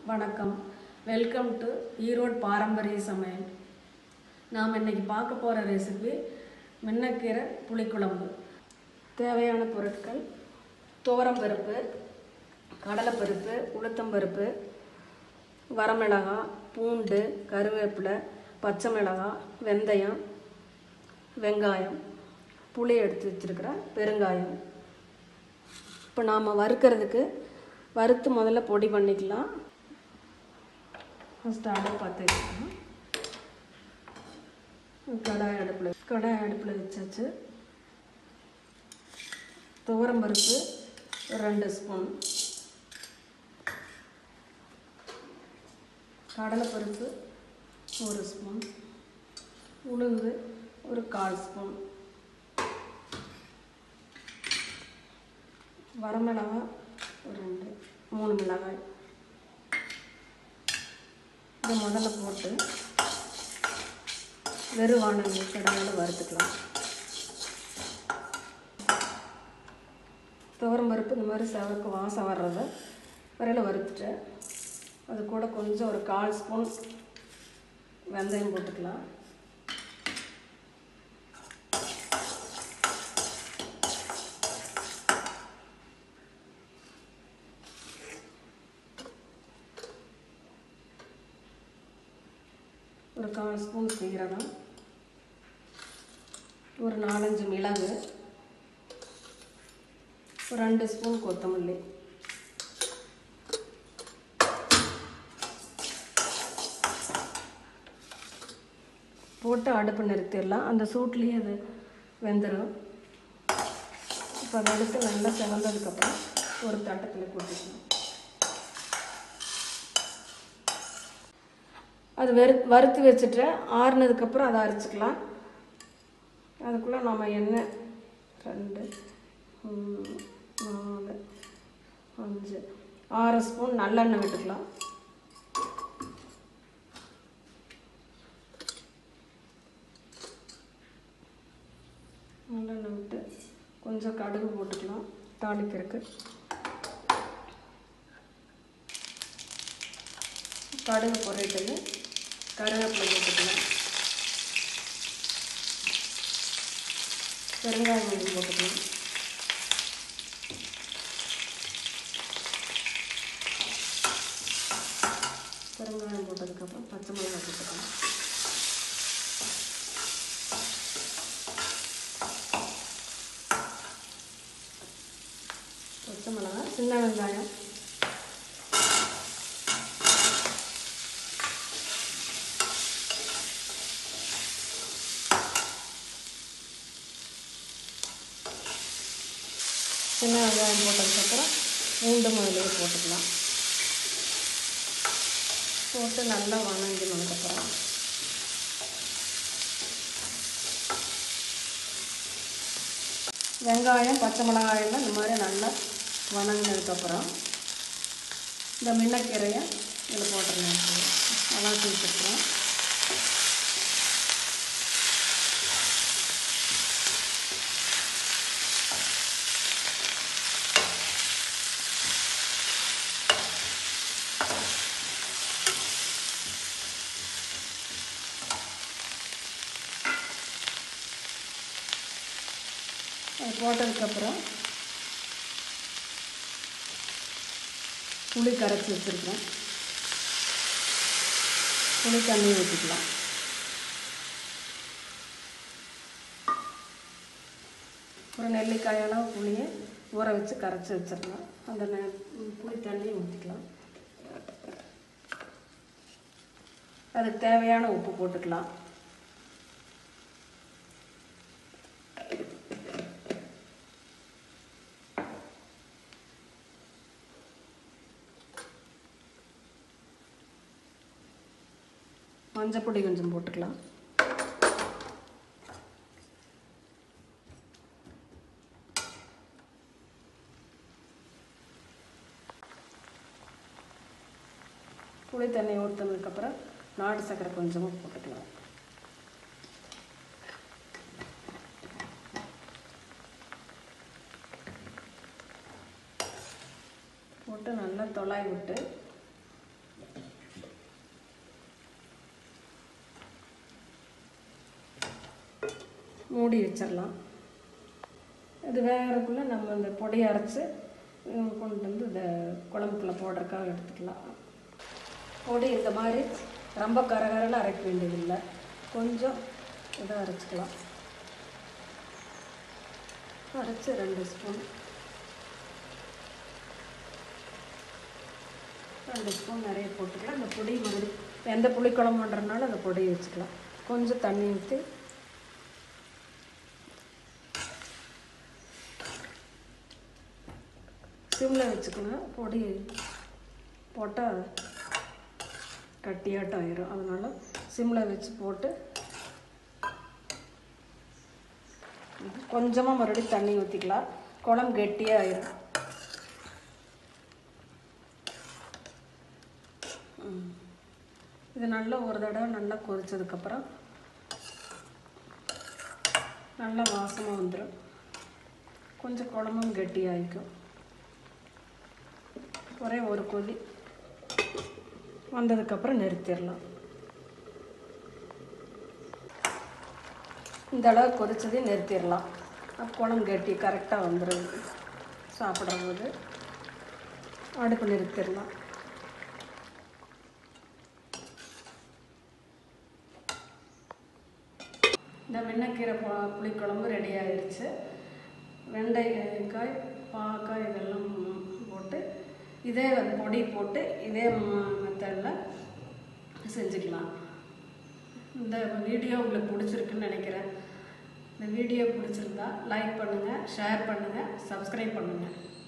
வணக்கம் welcome to Erode பாரம்பரிய சமையல் நாம் இன்னைக்கு பார்க்க போகிற ரெசிபி மின்னக்கீரை புளிக்குழம்பு தேவையான பொருட்கள் துவரம்பருப்பு கடலைப்பருப்பு உளுத்தம்பருப்பு வரமிளகாய் பூண்டு கருவேப்பிலை பச்சை மிளகாய் வெந்தயம் வெங்காயம் புளி எடுத்து வச்சிருக்கிறேன் பெருங்காயம் இப்போ நாம் வறுக்கிறதுக்கு வறுத்து முதல்ல பொடி பண்ணிக்கலாம் ஃபஸ்ட்டு அடுப்பு பற்ற வச்சுக்கலாம் கடாய் அடுப்பில் கடாய் அடுப்பில் வச்சாச்சு துவரம் பருப்பு ஒரு ரெண்டு ஸ்பூன் கடலைப்பருப்பு ஒரு ஸ்பூன் உளுந்து ஒரு கால் ஸ்பூன் வரமிளகாய் ஒரு ரெண்டு மூணு மிளகாய் இதை முதல்ல போட்டு வெறும் வானல் கடாயில் வறுத்துக்கலாம் துவரம் பருப்பு இந்த மாதிரி செவக்கு வாசம் வர்றத வரையில் வறுத்துட்டேன் அது கூட கொஞ்சம் ஒரு கால் ஸ்பூன் வெந்தயம் போட்டுக்கலாம் ஒரு கால் ஸ்பூன் சீரகம் ஒரு நாலஞ்சு மிளகு ஒரு ரெண்டு ஸ்பூன் கொத்தமல்லி போட்டு அடுப்பு நிறுத்திடலாம் அந்த சூட்லேயே அது வெந்துடும் இப்போ அதை எடுத்து நல்லா செவந்ததுக்கப்புறம் ஒரு தட்டத்தில் கொட்டிக்கணும் அது வெறு வறுத்து வச்சுட்டு ஆறுனதுக்கப்புறம் அதை அரைச்சிக்கலாம் அதுக்குள்ளே நம்ம எண்ணெய் ரெண்டு மூணு நாலு அஞ்சு ஆறு ஸ்பூன் நல்லெண்ணெய் விட்டுக்கலாம் நல்லெண்ணெய் விட்டு கொஞ்சம் கடுகு போட்டுக்கலாம் தாளிக்கிறதுக்கு கடுகு பொரியட்டு கருவேப்பிலை போட்டுக்கலாம் பெருங்காயம் கொஞ்சம் போட்டுக்கலாம் பெருங்காயம் போட்டதுக்கப்புறம் பச்சை மிளகாய் போட்டுக்கலாம் பச்சை மிளகாய் சின்ன வெங்காயம் சின்ன வெங்காயம் போட்டதுக்கப்புறம் பூண்டு முதலே போட்டுக்கலாம் போட்டு நல்லா வணங்கினதுக்கப்புறம் வெங்காயம் பச்சை மிளகாயெல்லாம் இந்த மாதிரி நல்லா வணங்கினதுக்கப்புறம் இந்த மின்னக்கீரையை இதில் போட்டுருங்க வளர்த்து வச்சுருக்குறோம் அது போட்டதுக்கப்புறம் புளி கரைச்சி வச்சுருக்கேன் புளி தண்ணி ஊற்றிக்கலாம் ஒரு நெல்லிக்காய் அளவு புளியை ஊற வச்சு கரைச்சி வச்சிடலாம் அந்த நெ புளி தண்ணியை ஊற்றிக்கலாம் அதுக்கு தேவையான உப்பு போட்டுக்கலாம் மஞ்சப்பொடி கொஞ்சம் போட்டுக்கலாம் புளி தண்ணி ஊற்றினதுக்கப்புறம் நாட்டு சர்க்கரை கொஞ்சமாக போட்டுக்கலாம் போட்டு நல்லா தொலாய் விட்டு மூடி வச்சிடலாம் இது வேகிறதுக்குள்ளே நம்ம இந்த பொடியை அரைச்சி உம், கொண்டு வந்து இந்த குழம்புக்குள்ளே போடுறதுக்காக எடுத்துக்கலாம் பொடி இந்த மாதிரி ரொம்ப கரகரன்னு அரைக்க வேண்டியதில்லை கொஞ்சம் இதை அரைச்சிக்கலாம் அரைச்சி ரெண்டு ஸ்பூன் ரெண்டு ஸ்பூன் நிறைய போட்டுக்கலாம் அந்த பொடி மறுபடியும் எந்த புளிக்குழம்பு பண்ணுறதுனால அந்த பொடியை வச்சுக்கலாம் கொஞ்சம் தண்ணி ஊற்றி சிம்மில் வச்சுக்கணும் பொடி போட்டால் கட்டியாட்டம் ஆயிரும் அதனால் சிம்மில் வச்சு போட்டு கொஞ்சமாக மறுபடியும் தண்ணி ஊற்றிக்கலாம் குழம்பு கெட்டியாக ஆயிரும் ம். இது நல்லா ஒரு தடவை நல்லா கொதிச்சதுக்கப்புறம் நல்லா வாசமாக வந்துடும் கொஞ்சம் குழம்பும் கெட்டியாகிக்கும் ஒரே ஒரு கொதி வந்ததுக்கப்புறம் நிறுத்திடலாம் இந்த அளவு கொதிச்சதே நிறுத்திடலாம் அப்போ குழம்பு கட்டி கரெக்டாக வந்துடும் சாப்பிடும்போது அடுப்பு நிறுத்திடலாம் இந்த வெண்ணெய்க்கீரை பு புளிக்குழம்பு ரெடி ஆயிடுச்சு வெண்டைக்காய் பாக்காய் இதெல்லாம் போட்டு இதே வந்து பொடி போட்டு இதே மெத்தடில் செஞ்சுக்கலாம் இந்த வீடியோ உங்களுக்கு பிடிச்சிருக்குன்னு நினைக்கிறேன் இந்த வீடியோ பிடிச்சிருந்தா லைக் பண்ணுங்கள் ஷேர் பண்ணுங்கள் சப்ஸ்கிரைப் பண்ணுங்கள்